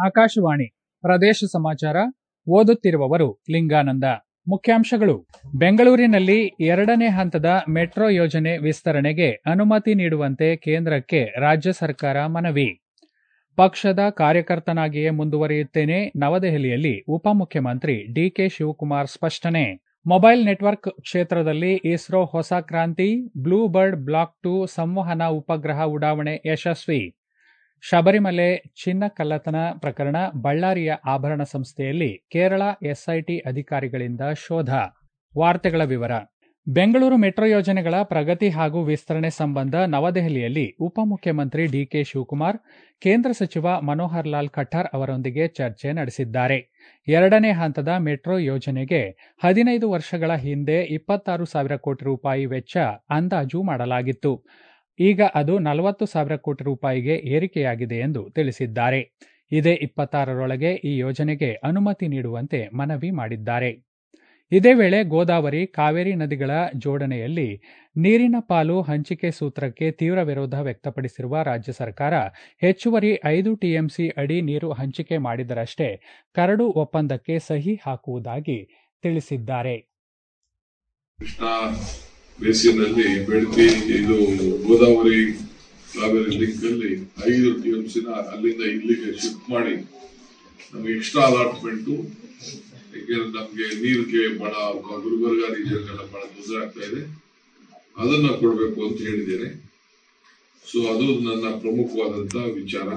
ಆಕಾಶವಾಣಿ ಪ್ರದೇಶ ಸಮಾಚಾರ ಓದುತ್ತಿರುವವರು ಲಿಂಗಾನಂದ ಮುಖ್ಯಾಂಶಗಳು ಬೆಂಗಳೂರಿನಲ್ಲಿ ಎರಡನೇ ಹಂತದ ಮೆಟ್ರೋ ಯೋಜನೆ ವಿಸ್ತರಣೆಗೆ ಅನುಮತಿ ನೀಡುವಂತೆ ಕೇಂದ್ರಕ್ಕೆ ರಾಜ್ಯ ಸರ್ಕಾರ ಮನವಿ ಪಕ್ಷದ ಕಾರ್ಯಕರ್ತನಾಗಿಯೇ ಮುಂದುವರಿಯುತ್ತೇನೆ ನವದೆಹಲಿಯಲ್ಲಿ ಉಪಮುಖ್ಯಮಂತ್ರಿ ಡಿಕೆ ಶಿವಕುಮಾರ್ ಸ್ಪಷ್ಟನೆ ಮೊಬೈಲ್ ನೆಟ್ವರ್ಕ್ ಕ್ಷೇತ್ರದಲ್ಲಿ ಇಸ್ರೋ ಹೊಸ ಕ್ರಾಂತಿ ಬ್ಲೂ ಬರ್ಡ್ ಬ್ಲಾಕ್ ಟು ಸಂವಹನ ಉಪಗ್ರಹ ಉಡಾವಣೆ ಯಶಸ್ವಿ ಶಬರಿಮಲೆ ಚಿನ್ನ ಕಳ್ಳತನ ಪ್ರಕರಣ ಬಳ್ಳಾರಿಯ ಆಭರಣ ಸಂಸ್ಥೆಯಲ್ಲಿ ಕೇರಳ ಎಸ್ಐಟಿ ಅಧಿಕಾರಿಗಳಿಂದ ಶೋಧ ವಾರ್ತೆಗಳ ವಿವರ ಬೆಂಗಳೂರು ಮೆಟ್ರೋ ಯೋಜನೆಗಳ ಪ್ರಗತಿ ಹಾಗೂ ವಿಸ್ತರಣೆ ಸಂಬಂಧ ನವದೆಹಲಿಯಲ್ಲಿ ಉಪಮುಖ್ಯಮಂತ್ರಿ ಡಿಕೆ ಶಿವಕುಮಾರ್ ಕೇಂದ್ರ ಸಚಿವ ಮನೋಹರ್ ಲಾಲ್ ಖಟ್ಟಾರ್ ಅವರೊಂದಿಗೆ ಚರ್ಚೆ ನಡೆಸಿದ್ದಾರೆ ಎರಡನೇ ಹಂತದ ಮೆಟ್ರೋ ಯೋಜನೆಗೆ ಹದಿನೈದು ವರ್ಷಗಳ ಹಿಂದೆ ಇಪ್ಪತ್ತಾರು ಸಾವಿರ ಕೋಟಿ ರೂಪಾಯಿ ವೆಚ್ಚ ಅಂದಾಜು ಮಾಡಲಾಗಿತ್ತು ಈಗ ಅದು ನಲವತ್ತು ಸಾವಿರ ಕೋಟಿ ರೂಪಾಯಿಗೆ ಏರಿಕೆಯಾಗಿದೆ ಎಂದು ತಿಳಿಸಿದ್ದಾರೆ ಇದೇ ಇಪ್ಪತ್ತಾರರೊಳಗೆ ಈ ಯೋಜನೆಗೆ ಅನುಮತಿ ನೀಡುವಂತೆ ಮನವಿ ಮಾಡಿದ್ದಾರೆ ಇದೇ ವೇಳೆ ಗೋದಾವರಿ ಕಾವೇರಿ ನದಿಗಳ ಜೋಡಣೆಯಲ್ಲಿ ನೀರಿನ ಪಾಲು ಹಂಚಿಕೆ ಸೂತ್ರಕ್ಕೆ ತೀವ್ರ ವಿರೋಧ ವ್ಯಕ್ತಪಡಿಸಿರುವ ರಾಜ್ಯ ಸರ್ಕಾರ ಹೆಚ್ಚುವರಿ ಐದು ಟಿಎಂಸಿ ಅಡಿ ನೀರು ಹಂಚಿಕೆ ಮಾಡಿದರಷ್ಟೇ ಕರಡು ಒಪ್ಪಂದಕ್ಕೆ ಸಹಿ ಹಾಕುವುದಾಗಿ ತಿಳಿಸಿದ್ದಾರೆ ಕೃಷ್ಣಾ ಬೇಸಿನಲ್ಲಿ ಬೆಳತಿ ಇದು ಗೋದಾವರಿ ಕಾವೇರಿ ಲಿಂಕ್ ಅಲ್ಲಿ ಐದು ಟಿಎಂಸಿನ ಅಲ್ಲಿಂದ ಇಲ್ಲಿಗೆ ಶಿಫ್ಟ್ ಮಾಡಿ ನಮಗೆ ಎಕ್ಸ್ಟ್ರಾ ಅಲಾಟ್ಮೆಂಟ್ ಯಾಕೆಂದ್ರೆ ನಮ್ಗೆ ನೀರಿಗೆ ಬಹಳ ಗುಲ್ಬರ್ಗ ರೀಜನ್ಗೆಲ್ಲ ಬಹಳ ತೊಂದರೆ ಆಗ್ತಾ ಇದೆ ಅದನ್ನ ಕೊಡಬೇಕು ಅಂತ ಹೇಳಿದ್ದೇನೆ ಸೊ ಅದು ನನ್ನ ಪ್ರಮುಖವಾದಂತ ವಿಚಾರ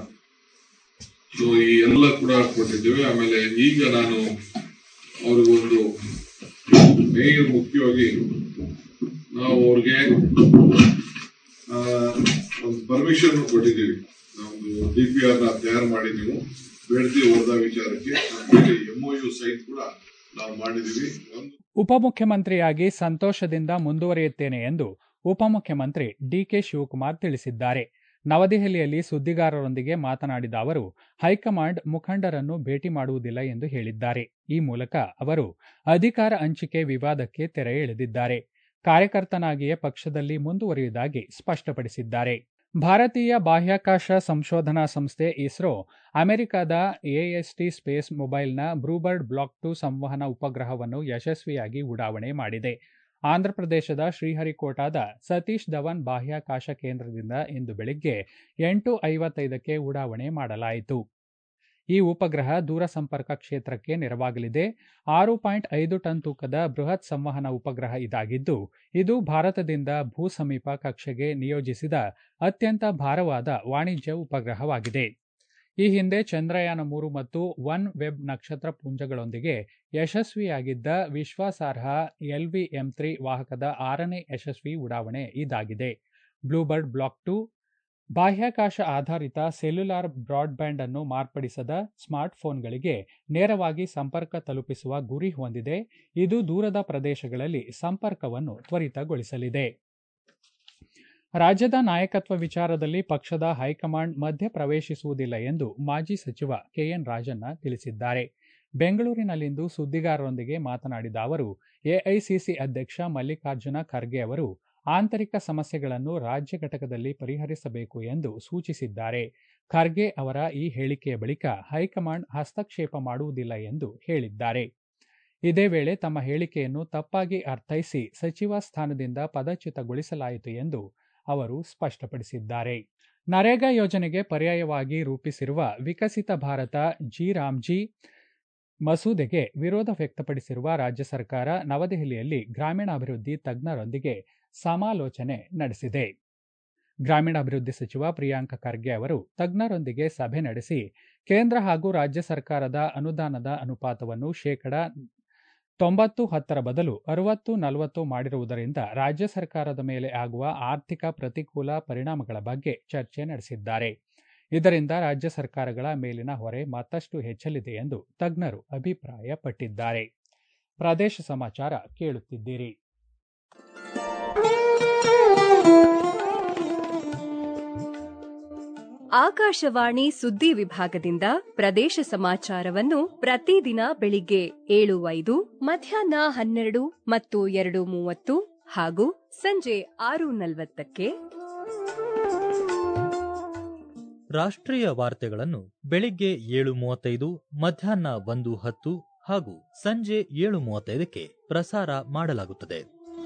ಸೊ ಈ ಎಲ್ಲ ಕೂಡ ಕೊಟ್ಟಿದ್ದೇವೆ ಆಮೇಲೆ ಈಗ ನಾನು ಅವ್ರಿಗೊಂದು ಮೇನ್ ಮುಖ್ಯವಾಗಿ ನಾವು ಅವ್ರಿಗೆ ಆ, ಒಂದು ಪರ್ಮಿಷನ್ ಕೊಟ್ಟಿದ್ದೀವಿ ನಮ್ದು ಡಿ ಪಿ ಆರ್ ನ ತಯಾರು ಮಾಡಿ ನೀವು ಬೇಡತಿ ಹೋದ ವಿಚಾರಕ್ಕೆ ಎಂಒಯು ಸೈಟ್ ಕೂಡ ನಾವು ಮಾಡಿದೀವಿ ಒಂದು ಉಪಮುಖ್ಯಮಂತ್ರಿಯಾಗಿ ಸಂತೋಷದಿಂದ ಮುಂದುವರಿಯುತ್ತೇನೆ ಎಂದು ಉಪಮುಖ್ಯಮಂತ್ರಿ ಡಿಕೆ ಶಿವಕುಮಾರ್ ತಿಳಿಸಿದ್ದಾರೆ ನವದೆಹಲಿಯಲ್ಲಿ ಸುದ್ದಿಗಾರರೊಂದಿಗೆ ಮಾತನಾಡಿದ ಅವರು ಹೈಕಮಾಂಡ್ ಮುಖಂಡರನ್ನು ಭೇಟಿ ಮಾಡುವುದಿಲ್ಲ ಎಂದು ಹೇಳಿದ್ದಾರೆ ಈ ಮೂಲಕ ಅವರು ಅಧಿಕಾರ ಹಂಚಿಕೆ ವಿವಾದಕ್ಕೆ ತೆರೆ ಎಳೆದಿದ್ದಾರೆ ಕಾರ್ಯಕರ್ತನಾಗಿಯೇ ಪಕ್ಷದಲ್ಲಿ ಮುಂದುವರಿಯುವುದಾಗಿ ಸ್ಪಷ್ಟಪಡಿಸಿದ್ದಾರೆ ಭಾರತೀಯ ಬಾಹ್ಯಾಕಾಶ ಸಂಶೋಧನಾ ಸಂಸ್ಥೆ ಇಸ್ರೋ ಅಮೆರಿಕದ ಎಎಸ್ಟಿ ಸ್ಪೇಸ್ ಮೊಬೈಲ್ನ ಬ್ರೂಬರ್ಡ್ ಬ್ಲಾಕ್ ಟು ಸಂವಹನ ಉಪಗ್ರಹವನ್ನು ಯಶಸ್ವಿಯಾಗಿ ಉಡಾವಣೆ ಮಾಡಿದೆ ಆಂಧ್ರಪ್ರದೇಶದ ಶ್ರೀಹರಿಕೋಟಾದ ಸತೀಶ್ ಧವನ್ ಬಾಹ್ಯಾಕಾಶ ಕೇಂದ್ರದಿಂದ ಇಂದು ಬೆಳಿಗ್ಗೆ ಎಂಟು ಐವತ್ತೈದಕ್ಕೆ ಉಡಾವಣೆ ಮಾಡಲಾಯಿತು ಈ ಉಪಗ್ರಹ ದೂರಸಂಪರ್ಕ ಕ್ಷೇತ್ರಕ್ಕೆ ನೆರವಾಗಲಿದೆ ಆರು ಪಾಯಿಂಟ್ ಐದು ಟನ್ ತೂಕದ ಬೃಹತ್ ಸಂವಹನ ಉಪಗ್ರಹ ಇದಾಗಿದ್ದು ಇದು ಭಾರತದಿಂದ ಭೂ ಸಮೀಪ ಕಕ್ಷೆಗೆ ನಿಯೋಜಿಸಿದ ಅತ್ಯಂತ ಭಾರವಾದ ವಾಣಿಜ್ಯ ಉಪಗ್ರಹವಾಗಿದೆ ಈ ಹಿಂದೆ ಚಂದ್ರಯಾನ ಮೂರು ಮತ್ತು ಒನ್ ವೆಬ್ ನಕ್ಷತ್ರ ಪುಂಜಗಳೊಂದಿಗೆ ಯಶಸ್ವಿಯಾಗಿದ್ದ ವಿಶ್ವಾಸಾರ್ಹ ಎಲ್ವಿ ಎಂ ತ್ರೀ ವಾಹಕದ ಆರನೇ ಯಶಸ್ವಿ ಉಡಾವಣೆ ಇದಾಗಿದೆ ಬ್ಲೂಬರ್ಡ್ ಬ್ಲಾಕ್ ಟು ಬಾಹ್ಯಾಕಾಶ ಆಧಾರಿತ ಸೆಲ್ಯುಲಾರ್ ಬ್ರಾಡ್ಬ್ಯಾಂಡ್ ಅನ್ನು ಮಾರ್ಪಡಿಸದ ಸ್ಮಾರ್ಟ್ಫೋನ್ಗಳಿಗೆ ನೇರವಾಗಿ ಸಂಪರ್ಕ ತಲುಪಿಸುವ ಗುರಿ ಹೊಂದಿದೆ ಇದು ದೂರದ ಪ್ರದೇಶಗಳಲ್ಲಿ ಸಂಪರ್ಕವನ್ನು ತ್ವರಿತಗೊಳಿಸಲಿದೆ ರಾಜ್ಯದ ನಾಯಕತ್ವ ವಿಚಾರದಲ್ಲಿ ಪಕ್ಷದ ಹೈಕಮಾಂಡ್ ಮಧ್ಯ ಪ್ರವೇಶಿಸುವುದಿಲ್ಲ ಎಂದು ಮಾಜಿ ಸಚಿವ ಕೆಎನ್ ರಾಜಣ್ಣ ತಿಳಿಸಿದ್ದಾರೆ ಬೆಂಗಳೂರಿನಲ್ಲಿಂದು ಸುದ್ದಿಗಾರರೊಂದಿಗೆ ಮಾತನಾಡಿದ ಅವರು ಎಐಸಿಸಿ ಅಧ್ಯಕ್ಷ ಮಲ್ಲಿಕಾರ್ಜುನ ಖರ್ಗೆ ಅವರು ಆಂತರಿಕ ಸಮಸ್ಯೆಗಳನ್ನು ರಾಜ್ಯ ಘಟಕದಲ್ಲಿ ಪರಿಹರಿಸಬೇಕು ಎಂದು ಸೂಚಿಸಿದ್ದಾರೆ ಖರ್ಗೆ ಅವರ ಈ ಹೇಳಿಕೆಯ ಬಳಿಕ ಹೈಕಮಾಂಡ್ ಹಸ್ತಕ್ಷೇಪ ಮಾಡುವುದಿಲ್ಲ ಎಂದು ಹೇಳಿದ್ದಾರೆ ಇದೇ ವೇಳೆ ತಮ್ಮ ಹೇಳಿಕೆಯನ್ನು ತಪ್ಪಾಗಿ ಅರ್ಥೈಸಿ ಸಚಿವ ಸ್ಥಾನದಿಂದ ಪದಚ್ಯುತಗೊಳಿಸಲಾಯಿತು ಎಂದು ಅವರು ಸ್ಪಷ್ಟಪಡಿಸಿದ್ದಾರೆ ನರೇಗಾ ಯೋಜನೆಗೆ ಪರ್ಯಾಯವಾಗಿ ರೂಪಿಸಿರುವ ವಿಕಸಿತ ಭಾರತ ಜಿ ರಾಮ್ಜಿ ಮಸೂದೆಗೆ ವಿರೋಧ ವ್ಯಕ್ತಪಡಿಸಿರುವ ರಾಜ್ಯ ಸರ್ಕಾರ ನವದೆಹಲಿಯಲ್ಲಿ ಗ್ರಾಮೀಣಾಭಿವೃದ್ಧಿ ತಜ್ಞರೊಂದಿಗೆ ಸಮಾಲೋಚನೆ ನಡೆಸಿದೆ ಗ್ರಾಮೀಣಾಭಿವೃದ್ಧಿ ಸಚಿವ ಪ್ರಿಯಾಂಕ ಖರ್ಗೆ ಅವರು ತಜ್ಞರೊಂದಿಗೆ ಸಭೆ ನಡೆಸಿ ಕೇಂದ್ರ ಹಾಗೂ ರಾಜ್ಯ ಸರ್ಕಾರದ ಅನುದಾನದ ಅನುಪಾತವನ್ನು ಶೇಕಡ ತೊಂಬತ್ತು ಹತ್ತರ ಬದಲು ಅರವತ್ತು ನಲವತ್ತು ಮಾಡಿರುವುದರಿಂದ ರಾಜ್ಯ ಸರ್ಕಾರದ ಮೇಲೆ ಆಗುವ ಆರ್ಥಿಕ ಪ್ರತಿಕೂಲ ಪರಿಣಾಮಗಳ ಬಗ್ಗೆ ಚರ್ಚೆ ನಡೆಸಿದ್ದಾರೆ ಇದರಿಂದ ರಾಜ್ಯ ಸರ್ಕಾರಗಳ ಮೇಲಿನ ಹೊರೆ ಮತ್ತಷ್ಟು ಹೆಚ್ಚಲಿದೆ ಎಂದು ತಜ್ಞರು ಅಭಿಪ್ರಾಯಪಟ್ಟಿದ್ದಾರೆ ಪ್ರದೇಶ ಸಮಾಚಾರ ಕೇಳುತ್ತಿದ್ದೀರಿ ಆಕಾಶವಾಣಿ ಸುದ್ದಿ ವಿಭಾಗದಿಂದ ಪ್ರದೇಶ ಸಮಾಚಾರವನ್ನು ಪ್ರತಿದಿನ ಬೆಳಿಗ್ಗೆ ಏಳು ಐದು ಮಧ್ಯಾಹ್ನ ಹನ್ನೆರಡು ಮತ್ತು ಎರಡು ಮೂವತ್ತು ಹಾಗೂ ಸಂಜೆ ಆರು ನಲವತ್ತಕ್ಕೆ ರಾಷ್ಟ್ರೀಯ ವಾರ್ತೆಗಳನ್ನು ಬೆಳಿಗ್ಗೆ ಏಳು ಮೂವತ್ತೈದು ಮಧ್ಯಾಹ್ನ ಒಂದು ಹತ್ತು ಹಾಗೂ ಸಂಜೆ ಏಳು ಮೂವತ್ತೈದಕ್ಕೆ ಪ್ರಸಾರ ಮಾಡಲಾಗುತ್ತದೆ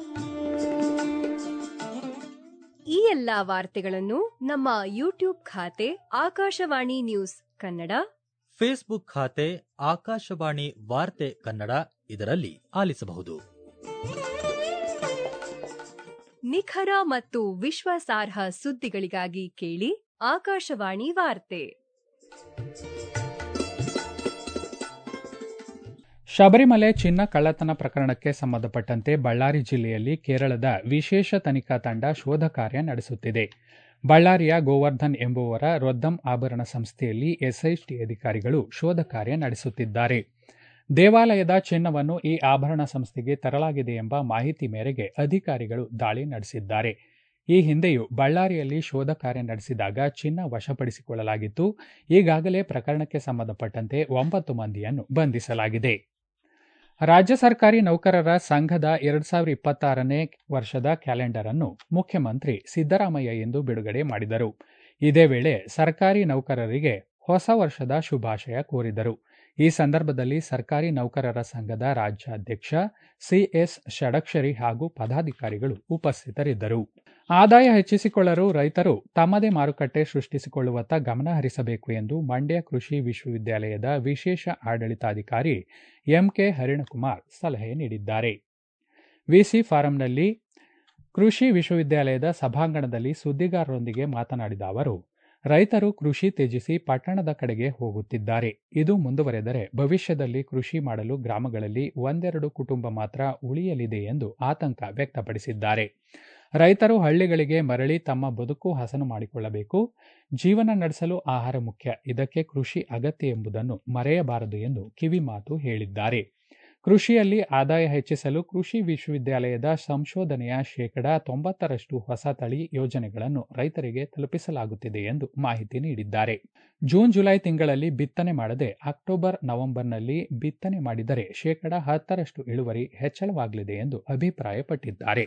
ಈ ಎಲ್ಲಾ ವಾರ್ತೆಗಳನ್ನು ನಮ್ಮ ಯೂಟ್ಯೂಬ್ ಖಾತೆ ಆಕಾಶವಾಣಿ ನ್ಯೂಸ್ ಕನ್ನಡ ಫೇಸ್ಬುಕ್ ಖಾತೆ ಆಕಾಶವಾಣಿ ವಾರ್ತೆ ಕನ್ನಡ ಇದರಲ್ಲಿ ಆಲಿಸಬಹುದು ನಿಖರ ಮತ್ತು ವಿಶ್ವಾಸಾರ್ಹ ಸುದ್ದಿಗಳಿಗಾಗಿ ಕೇಳಿ ಆಕಾಶವಾಣಿ ವಾರ್ತೆ ಶಬರಿಮಲೆ ಚಿನ್ನ ಕಳ್ಳತನ ಪ್ರಕರಣಕ್ಕೆ ಸಂಬಂಧಪಟ್ಟಂತೆ ಬಳ್ಳಾರಿ ಜಿಲ್ಲೆಯಲ್ಲಿ ಕೇರಳದ ವಿಶೇಷ ತನಿಖಾ ತಂಡ ಶೋಧ ಕಾರ್ಯ ನಡೆಸುತ್ತಿದೆ ಬಳ್ಳಾರಿಯ ಗೋವರ್ಧನ್ ಎಂಬುವರ ರೊದ್ದಂ ಆಭರಣ ಸಂಸ್ಥೆಯಲ್ಲಿ ಎಸ್ಐಟಿ ಅಧಿಕಾರಿಗಳು ಶೋಧ ಕಾರ್ಯ ನಡೆಸುತ್ತಿದ್ದಾರೆ ದೇವಾಲಯದ ಚಿನ್ನವನ್ನು ಈ ಆಭರಣ ಸಂಸ್ಥೆಗೆ ತರಲಾಗಿದೆ ಎಂಬ ಮಾಹಿತಿ ಮೇರೆಗೆ ಅಧಿಕಾರಿಗಳು ದಾಳಿ ನಡೆಸಿದ್ದಾರೆ ಈ ಹಿಂದೆಯೂ ಬಳ್ಳಾರಿಯಲ್ಲಿ ಶೋಧ ಕಾರ್ಯ ನಡೆಸಿದಾಗ ಚಿನ್ನ ವಶಪಡಿಸಿಕೊಳ್ಳಲಾಗಿತ್ತು ಈಗಾಗಲೇ ಪ್ರಕರಣಕ್ಕೆ ಸಂಬಂಧಪಟ್ಟಂತೆ ಒಂಬತ್ತು ಮಂದಿಯನ್ನು ಬಂಧಿಸಲಾಗಿದೆ ರಾಜ್ಯ ಸರ್ಕಾರಿ ನೌಕರರ ಸಂಘದ ಎರಡ್ ಸಾವಿರದ ಇಪ್ಪತ್ತಾರನೇ ವರ್ಷದ ಕ್ಯಾಲೆಂಡರ್ ಅನ್ನು ಮುಖ್ಯಮಂತ್ರಿ ಸಿದ್ದರಾಮಯ್ಯ ಎಂದು ಬಿಡುಗಡೆ ಮಾಡಿದರು ಇದೇ ವೇಳೆ ಸರ್ಕಾರಿ ನೌಕರರಿಗೆ ಹೊಸ ವರ್ಷದ ಶುಭಾಶಯ ಕೋರಿದರು ಈ ಸಂದರ್ಭದಲ್ಲಿ ಸರ್ಕಾರಿ ನೌಕರರ ಸಂಘದ ರಾಜ್ಯಾಧ್ಯಕ್ಷ ಸಿಎಸ್ ಷಡಕ್ಷರಿ ಹಾಗೂ ಪದಾಧಿಕಾರಿಗಳು ಉಪಸ್ಥಿತರಿದ್ದರು ಆದಾಯ ಹೆಚ್ಚಿಸಿಕೊಳ್ಳಲು ರೈತರು ತಮ್ಮದೇ ಮಾರುಕಟ್ಟೆ ಸೃಷ್ಟಿಸಿಕೊಳ್ಳುವತ್ತ ಗಮನ ಹರಿಸಬೇಕು ಎಂದು ಮಂಡ್ಯ ಕೃಷಿ ವಿಶ್ವವಿದ್ಯಾಲಯದ ವಿಶೇಷ ಆಡಳಿತಾಧಿಕಾರಿ ಎಂಕೆ ಹರಿಣಕುಮಾರ್ ಸಲಹೆ ನೀಡಿದ್ದಾರೆ ವಿಸಿ ಫಾರಂನಲ್ಲಿ ಕೃಷಿ ವಿಶ್ವವಿದ್ಯಾಲಯದ ಸಭಾಂಗಣದಲ್ಲಿ ಸುದ್ದಿಗಾರರೊಂದಿಗೆ ಮಾತನಾಡಿದ ಅವರು ರೈತರು ಕೃಷಿ ತ್ಯಜಿಸಿ ಪಟ್ಟಣದ ಕಡೆಗೆ ಹೋಗುತ್ತಿದ್ದಾರೆ ಇದು ಮುಂದುವರೆದರೆ ಭವಿಷ್ಯದಲ್ಲಿ ಕೃಷಿ ಮಾಡಲು ಗ್ರಾಮಗಳಲ್ಲಿ ಒಂದೆರಡು ಕುಟುಂಬ ಮಾತ್ರ ಉಳಿಯಲಿದೆ ಎಂದು ಆತಂಕ ವ್ಯಕ್ತಪಡಿಸಿದ್ದಾರೆ ರೈತರು ಹಳ್ಳಿಗಳಿಗೆ ಮರಳಿ ತಮ್ಮ ಬದುಕು ಹಸನು ಮಾಡಿಕೊಳ್ಳಬೇಕು ಜೀವನ ನಡೆಸಲು ಆಹಾರ ಮುಖ್ಯ ಇದಕ್ಕೆ ಕೃಷಿ ಅಗತ್ಯ ಎಂಬುದನ್ನು ಮರೆಯಬಾರದು ಎಂದು ಕಿವಿಮಾತು ಹೇಳಿದ್ದಾರೆ ಕೃಷಿಯಲ್ಲಿ ಆದಾಯ ಹೆಚ್ಚಿಸಲು ಕೃಷಿ ವಿಶ್ವವಿದ್ಯಾಲಯದ ಸಂಶೋಧನೆಯ ಶೇಕಡ ತೊಂಬತ್ತರಷ್ಟು ಹೊಸ ತಳಿ ಯೋಜನೆಗಳನ್ನು ರೈತರಿಗೆ ತಲುಪಿಸಲಾಗುತ್ತಿದೆ ಎಂದು ಮಾಹಿತಿ ನೀಡಿದ್ದಾರೆ ಜೂನ್ ಜುಲೈ ತಿಂಗಳಲ್ಲಿ ಬಿತ್ತನೆ ಮಾಡದೆ ಅಕ್ಟೋಬರ್ ನವೆಂಬರ್ನಲ್ಲಿ ಬಿತ್ತನೆ ಮಾಡಿದರೆ ಶೇಕಡ ಹತ್ತರಷ್ಟು ಇಳುವರಿ ಹೆಚ್ಚಳವಾಗಲಿದೆ ಎಂದು ಅಭಿಪ್ರಾಯಪಟ್ಟಿದ್ದಾರೆ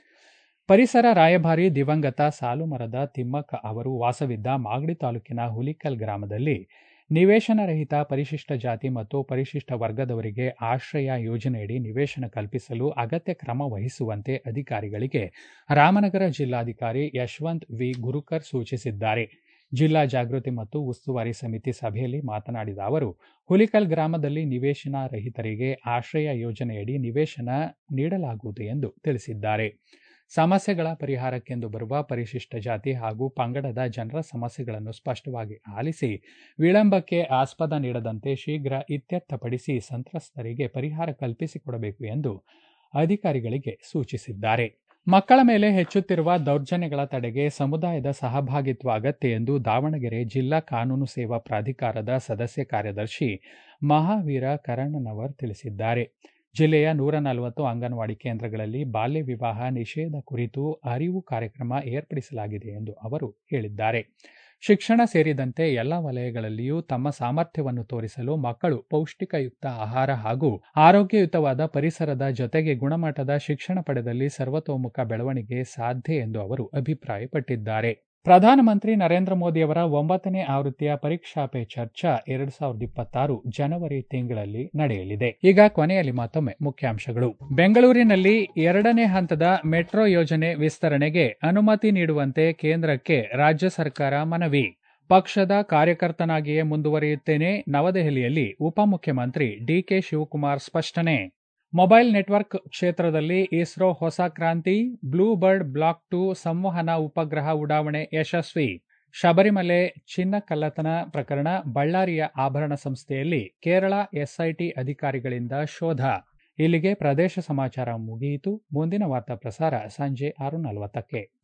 ಪರಿಸರ ರಾಯಭಾರಿ ದಿವಂಗತ ಸಾಲುಮರದ ತಿಮ್ಮಕ್ಕ ಅವರು ವಾಸವಿದ್ದ ಮಾಗಡಿ ತಾಲೂಕಿನ ಹುಲಿಕಲ್ ಗ್ರಾಮದಲ್ಲಿ ನಿವೇಶನ ರಹಿತ ಪರಿಶಿಷ್ಟ ಜಾತಿ ಮತ್ತು ಪರಿಶಿಷ್ಟ ವರ್ಗದವರಿಗೆ ಆಶ್ರಯ ಯೋಜನೆಯಡಿ ನಿವೇಶನ ಕಲ್ಪಿಸಲು ಅಗತ್ಯ ಕ್ರಮ ವಹಿಸುವಂತೆ ಅಧಿಕಾರಿಗಳಿಗೆ ರಾಮನಗರ ಜಿಲ್ಲಾಧಿಕಾರಿ ಯಶವಂತ್ ವಿ ಗುರುಕರ್ ಸೂಚಿಸಿದ್ದಾರೆ ಜಿಲ್ಲಾ ಜಾಗೃತಿ ಮತ್ತು ಉಸ್ತುವಾರಿ ಸಮಿತಿ ಸಭೆಯಲ್ಲಿ ಮಾತನಾಡಿದ ಅವರು ಹುಲಿಕಲ್ ಗ್ರಾಮದಲ್ಲಿ ನಿವೇಶನ ರಹಿತರಿಗೆ ಆಶ್ರಯ ಯೋಜನೆಯಡಿ ನಿವೇಶನ ನೀಡಲಾಗುವುದು ಎಂದು ತಿಳಿಸಿದ್ದಾರೆ ಸಮಸ್ಯೆಗಳ ಪರಿಹಾರಕ್ಕೆಂದು ಬರುವ ಪರಿಶಿಷ್ಟ ಜಾತಿ ಹಾಗೂ ಪಂಗಡದ ಜನರ ಸಮಸ್ಯೆಗಳನ್ನು ಸ್ಪಷ್ಟವಾಗಿ ಆಲಿಸಿ ವಿಳಂಬಕ್ಕೆ ಆಸ್ಪದ ನೀಡದಂತೆ ಶೀಘ್ರ ಇತ್ಯರ್ಥಪಡಿಸಿ ಸಂತ್ರಸ್ತರಿಗೆ ಪರಿಹಾರ ಕಲ್ಪಿಸಿಕೊಡಬೇಕು ಎಂದು ಅಧಿಕಾರಿಗಳಿಗೆ ಸೂಚಿಸಿದ್ದಾರೆ ಮಕ್ಕಳ ಮೇಲೆ ಹೆಚ್ಚುತ್ತಿರುವ ದೌರ್ಜನ್ಯಗಳ ತಡೆಗೆ ಸಮುದಾಯದ ಸಹಭಾಗಿತ್ವ ಅಗತ್ಯ ಎಂದು ದಾವಣಗೆರೆ ಜಿಲ್ಲಾ ಕಾನೂನು ಸೇವಾ ಪ್ರಾಧಿಕಾರದ ಸದಸ್ಯ ಕಾರ್ಯದರ್ಶಿ ಮಹಾವೀರ ಕರಣನವರ್ ತಿಳಿಸಿದ್ದಾರೆ ಜಿಲ್ಲೆಯ ನೂರ ನಲವತ್ತು ಅಂಗನವಾಡಿ ಕೇಂದ್ರಗಳಲ್ಲಿ ಬಾಲ್ಯ ವಿವಾಹ ನಿಷೇಧ ಕುರಿತು ಅರಿವು ಕಾರ್ಯಕ್ರಮ ಏರ್ಪಡಿಸಲಾಗಿದೆ ಎಂದು ಅವರು ಹೇಳಿದ್ದಾರೆ ಶಿಕ್ಷಣ ಸೇರಿದಂತೆ ಎಲ್ಲ ವಲಯಗಳಲ್ಲಿಯೂ ತಮ್ಮ ಸಾಮರ್ಥ್ಯವನ್ನು ತೋರಿಸಲು ಮಕ್ಕಳು ಪೌಷ್ಟಿಕಯುಕ್ತ ಆಹಾರ ಹಾಗೂ ಆರೋಗ್ಯಯುತವಾದ ಪರಿಸರದ ಜೊತೆಗೆ ಗುಣಮಟ್ಟದ ಶಿಕ್ಷಣ ಪಡೆದಲ್ಲಿ ಸರ್ವತೋಮುಖ ಬೆಳವಣಿಗೆ ಸಾಧ್ಯ ಎಂದು ಅವರು ಅಭಿಪ್ರಾಯಪಟ್ಟಿದ್ದಾರೆ ಪ್ರಧಾನಮಂತ್ರಿ ನರೇಂದ್ರ ಮೋದಿಯವರ ಒಂಬತ್ತನೇ ಆವೃತ್ತಿಯ ಪರೀಕ್ಷಾ ಪೇ ಚರ್ಚಾ ಎರಡ್ ಸಾವಿರದ ಇಪ್ಪತ್ತಾರು ಜನವರಿ ತಿಂಗಳಲ್ಲಿ ನಡೆಯಲಿದೆ ಈಗ ಕೊನೆಯಲ್ಲಿ ಮತ್ತೊಮ್ಮೆ ಮುಖ್ಯಾಂಶಗಳು ಬೆಂಗಳೂರಿನಲ್ಲಿ ಎರಡನೇ ಹಂತದ ಮೆಟ್ರೋ ಯೋಜನೆ ವಿಸ್ತರಣೆಗೆ ಅನುಮತಿ ನೀಡುವಂತೆ ಕೇಂದ್ರಕ್ಕೆ ರಾಜ್ಯ ಸರ್ಕಾರ ಮನವಿ ಪಕ್ಷದ ಕಾರ್ಯಕರ್ತನಾಗಿಯೇ ಮುಂದುವರಿಯುತ್ತೇನೆ ನವದೆಹಲಿಯಲ್ಲಿ ಉಪಮುಖ್ಯಮಂತ್ರಿ ಡಿಕೆ ಶಿವಕುಮಾರ್ ಸ್ಪಷ್ಟನೆ ಮೊಬೈಲ್ ನೆಟ್ವರ್ಕ್ ಕ್ಷೇತ್ರದಲ್ಲಿ ಇಸ್ರೋ ಹೊಸ ಕ್ರಾಂತಿ ಬ್ಲೂ ಬರ್ಡ್ ಬ್ಲಾಕ್ ಟು ಸಂವಹನ ಉಪಗ್ರಹ ಉಡಾವಣೆ ಯಶಸ್ವಿ ಶಬರಿಮಲೆ ಚಿನ್ನ ಕಳ್ಳತನ ಪ್ರಕರಣ ಬಳ್ಳಾರಿಯ ಆಭರಣ ಸಂಸ್ಥೆಯಲ್ಲಿ ಕೇರಳ ಎಸ್ಐಟಿ ಅಧಿಕಾರಿಗಳಿಂದ ಶೋಧ ಇಲ್ಲಿಗೆ ಪ್ರದೇಶ ಸಮಾಚಾರ ಮುಗಿಯಿತು ಮುಂದಿನ ವಾರ್ತಾ ಪ್ರಸಾರ ಸಂಜೆ ಆರು ನಲವತ್ತಕ್ಕೆ